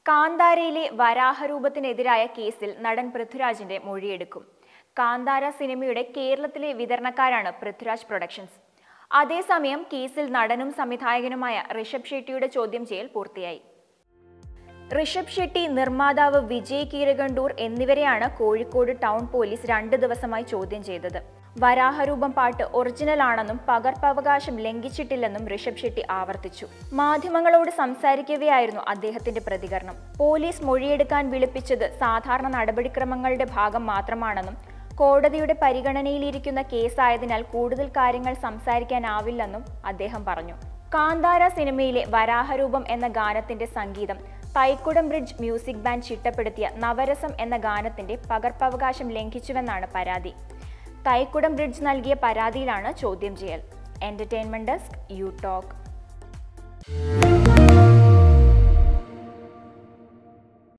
കാന്താരയിലെ വരാഹരൂപത്തിനെതിരായ കേസിൽ നടൻ പൃഥ്വിരാജിന്റെ മൊഴിയെടുക്കും കാന്താര സിനിമയുടെ കേരളത്തിലെ വിതരണക്കാരാണ് പൃഥ്വിരാജ് പ്രൊഡക്ഷൻസ് അതേസമയം കേസിൽ നടനും സംവിധായകനുമായ ഋഷഭ് ഷെട്ടിയുടെ ചോദ്യം ചെയ്യൽ പൂർത്തിയായി ഋഷഭ് ഷെട്ടി നിർമ്മാതാവ് വിജയ് കീരകണ്ടൂർ എന്നിവരെയാണ് കോഴിക്കോട് ടൗൺ പോലീസ് രണ്ട് ദിവസമായി ചോദ്യം ചെയ്തത് വരാഹരൂപം പാട്ട് ഒറിജിനൽ ആണെന്നും പകർപ്പവകാശം ലംഘിച്ചിട്ടില്ലെന്നും ഋഷഭ് ഷെട്ടി ആവർത്തിച്ചു മാധ്യമങ്ങളോട് സംസാരിക്കവെയായിരുന്നു അദ്ദേഹത്തിന്റെ പ്രതികരണം പോലീസ് മൊഴിയെടുക്കാൻ വിളിപ്പിച്ചത് സാധാരണ നടപടിക്രമങ്ങളുടെ ഭാഗം മാത്രമാണെന്നും കോടതിയുടെ പരിഗണനയിലിരിക്കുന്ന കേസായതിനാൽ കൂടുതൽ കാര്യങ്ങൾ സംസാരിക്കാനാവില്ലെന്നും അദ്ദേഹം പറഞ്ഞു കാന്താര സിനിമയിലെ വരാഹരൂപം എന്ന ഗാനത്തിന്റെ സംഗീതം തൈക്കുടം ബ്രിഡ്ജ് മ്യൂസിക് ബാൻഡ് ചിട്ടപ്പെടുത്തിയ നവരസം എന്ന ഗാനത്തിന്റെ പകർപ്പവകാശം ലംഘിച്ചുവെന്നാണ് പരാതി തൈക്കുടം ബ്രിഡ്ജ് നൽകിയ പരാതിയിലാണ് ചോദ്യം ചെയ്യൽ എന്റർടൈൻമെന്റ് ഡെസ്ക് യു ടോക്ക്